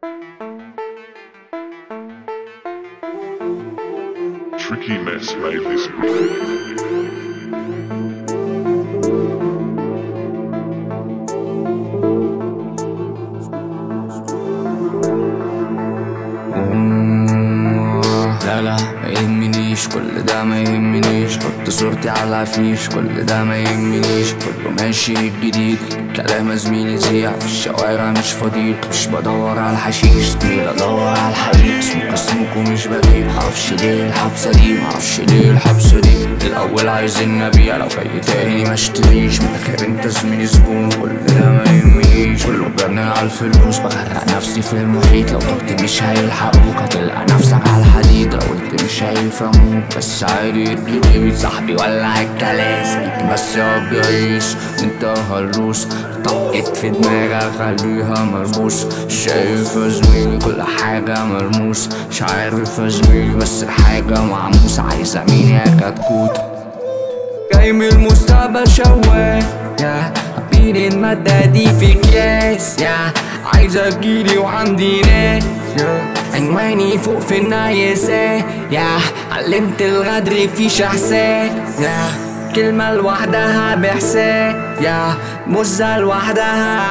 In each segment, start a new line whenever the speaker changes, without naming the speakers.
Tricky Mess made this beat.
لا لا ما يهمنيش كل ده ما يهمنيش حط صورتي على العفيش كل ده ما يهمنيش كله ماشي جديد كلام زميلي زيع في الشوارع مش فضيل مش بدور على الحشيش زميل ادور على الحقيق اسمك اسمك ومش بجيب معرفش ليه الحبسة دي معرفش ليه الحبسة دي الاول عايزين نبيع لو جاي تاني ما اشتريش من الاخر انت زميلي زبون كل ده ما يهمنيش كله بيرن على الفلوس بغرق نفسي في المحيط لو طلبت مش هيلحقوك هتلقى نفسك على الحديد لو قلت مش هيفهموك بس عادي اديني صاحبي ولع الكلاس بيك بس يا بيعيش انت هلوس طقت في دماغك خليها ملموس شايف يا زميلي كل حاجة ملموس مش عارف يا زميلي بس الحاجة معموس عايزة مين يا كتكوت جاي من المستقبل شواك يا حبيبي المادة دي في كيس يا عايز اجيلي وعندي ناس يا عنواني فوق في النايسة يا علمت الغدر في شحسات يا كلمة لوحدها بإحسان يا مزة لوحدها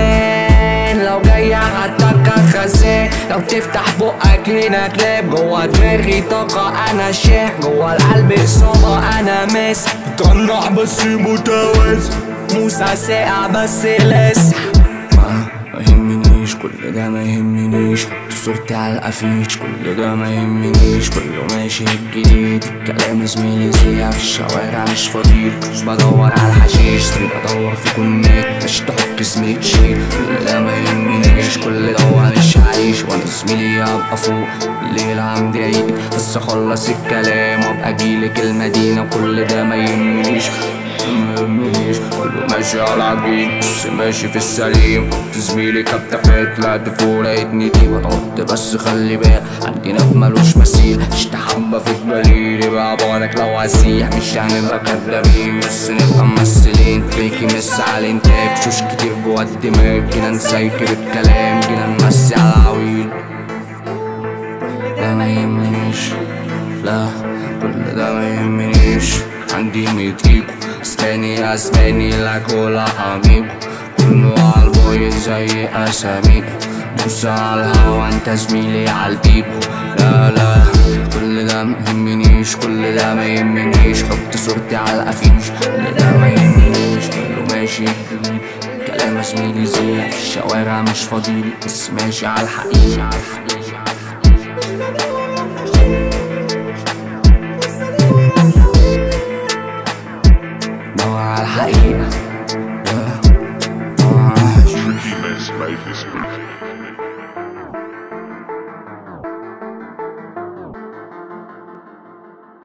أحزان لو جاية هتكر خزان لو تفتح بقك هنا كلاب جوا دماغي طاقة أنا شيح جوا القلب إصابة أنا ماس بتنح بس متوازن موسى ساقع بس لسه ما ما يهمنيش كل ده ما يهمنيش حط صورتي على الافيش كل ده ما يهمنيش كله ماشي الجديد كلام زميلي زيع في الشوارع مش فضيل مش بدور على الحشيش زميلي بدور في كونات مش تحك زميلي تشيل كل ده ما يهمنيش كل ده هو مش هعيش وانا زميلي هبقى فوق الليل عندي عيد بس اخلص الكلام وابقى اجيلك المدينة كل ده ما يهمنيش ما يهمنيش كله ماشي على العجين بس ماشي في السليم قلت زميلي كبتفات طلعت فوق لقيتني دي بطلت بس خلي بالك عندي ناب ملوش مثيل اشتحبة في الجليل يبقى بعدك لو هسيح مش هنبقى كدابين بس نبقى ممثلين فيكي مس على الانتاج شوش كتير جوا الدماغ جينا نسيكر الكلام جينا نمسي على العويل ده ما يهمنيش لا كل ده ما يهمنيش عندي ميت ايكو اسباني اسباني لا كولا اميكو كله عالبوي زي اساميكو بص على الهوا انت زميلي عالبيكو لا لا كل ده ما يهمنيش كل ده ما يهمنيش حط صورتي على الافيش كل ده ما يهمنيش كله ماشي جديد كلام زميلي زي في الشوارع مش فضيل بس ماشي على الحقيقة على الحقيقة دور على الحقيقة دور على الحقيقة
Tricky Mess made this beat.